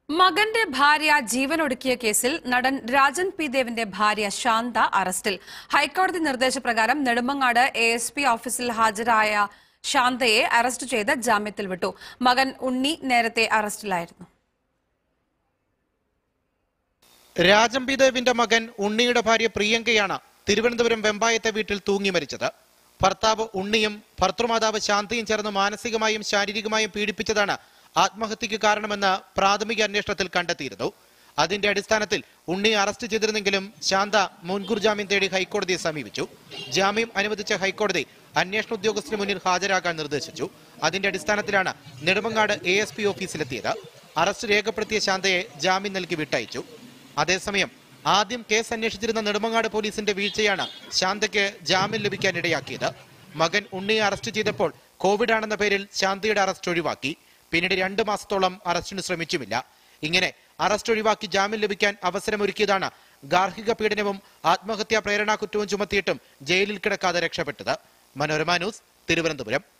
മകന്റെ ഭാര്യ ജീവനൊടുക്കിയ കേസിൽ നടൻ രാജൻ പി ദേവിന്റെ ഭാര്യ ശാന്ത അറസ്റ്റിൽ ഹൈക്കോടതി നിർദ്ദേശപ്രകാരം നെടുമങ്ങാട് എ എസ് പി ഓഫീസിൽ ഹാജരായ ശാന്തയെ അറസ്റ്റ് ചെയ്ത് ജാമ്യത്തിൽ വിട്ടു മകൻ ഉണ്ണി നേരത്തെ അറസ്റ്റിലായിരുന്നു രാജംബി ദേവിന്റെ മകൻ ഉണ്ണിയുടെ ഭാര്യ പ്രിയങ്കയാണ് തിരുവനന്തപുരം വെമ്പായത്തെ വീട്ടിൽ തൂങ്ങി മരിച്ചത് ഭർത്താവ് ഉണ്ണിയും ഭർത്തൃമാതാവ് ശാന്തിയും ചേർന്ന് മാനസികമായും ശാരീരികമായും പീഡിപ്പിച്ചതാണ് ആത്മഹത്യക്ക് കാരണമെന്ന് പ്രാഥമിക അന്വേഷണത്തിൽ കണ്ടെത്തിയിരുന്നു അതിന്റെ അടിസ്ഥാനത്തിൽ ഉണ്ണിയെ അറസ്റ്റ് ചെയ്തിരുന്നെങ്കിലും ശാന്ത മുൻകൂർ ജാമ്യം തേടി ഹൈക്കോടതിയെ സമീപിച്ചു ജാമ്യം അനുവദിച്ച ഹൈക്കോടതി അന്വേഷണ ഉദ്യോഗസ്ഥന് മുന്നിൽ ഹാജരാകാൻ നിർദ്ദേശിച്ചു അതിന്റെ അടിസ്ഥാനത്തിലാണ് നെടുമങ്ങാട് എ എസ് പി ഓഫീസിലെത്തിയത് അറസ്റ്റ് രേഖപ്പെടുത്തിയ ശാന്തയെ ജാമ്യം നൽകി വിട്ടയച്ചു അതേസമയം ആദ്യം കേസ് അന്വേഷിച്ചിരുന്ന നെടുമങ്ങാട് പോലീസിന്റെ വീഴ്ചയാണ് ശാന്തയ്ക്ക് ജാമ്യം ലഭിക്കാൻ ഇടയാക്കിയത് മകൻ ഉണ്ണിയെ അറസ്റ്റ് ചെയ്തപ്പോൾ കോവിഡ് ആണെന്ന പേരിൽ ശാന്തയുടെ അറസ്റ്റ് ഒഴിവാക്കി പിന്നീട് രണ്ട് മാസത്തോളം അറസ്റ്റിന് ശ്രമിച്ചുമില്ല ഇങ്ങനെ അറസ്റ്റ് ഒഴിവാക്കി ജാമ്യം ലഭിക്കാൻ അവസരമൊരുക്കിയതാണ് ഗാർഹിക പീഡനവും ആത്മഹത്യാ പ്രേരണാ കുറ്റവും ചുമത്തിയിട്ടും ജയിലിൽ കിടക്കാതെ രക്ഷപ്പെട്ടത് മനോരമ ന്യൂസ് തിരുവനന്തപുരം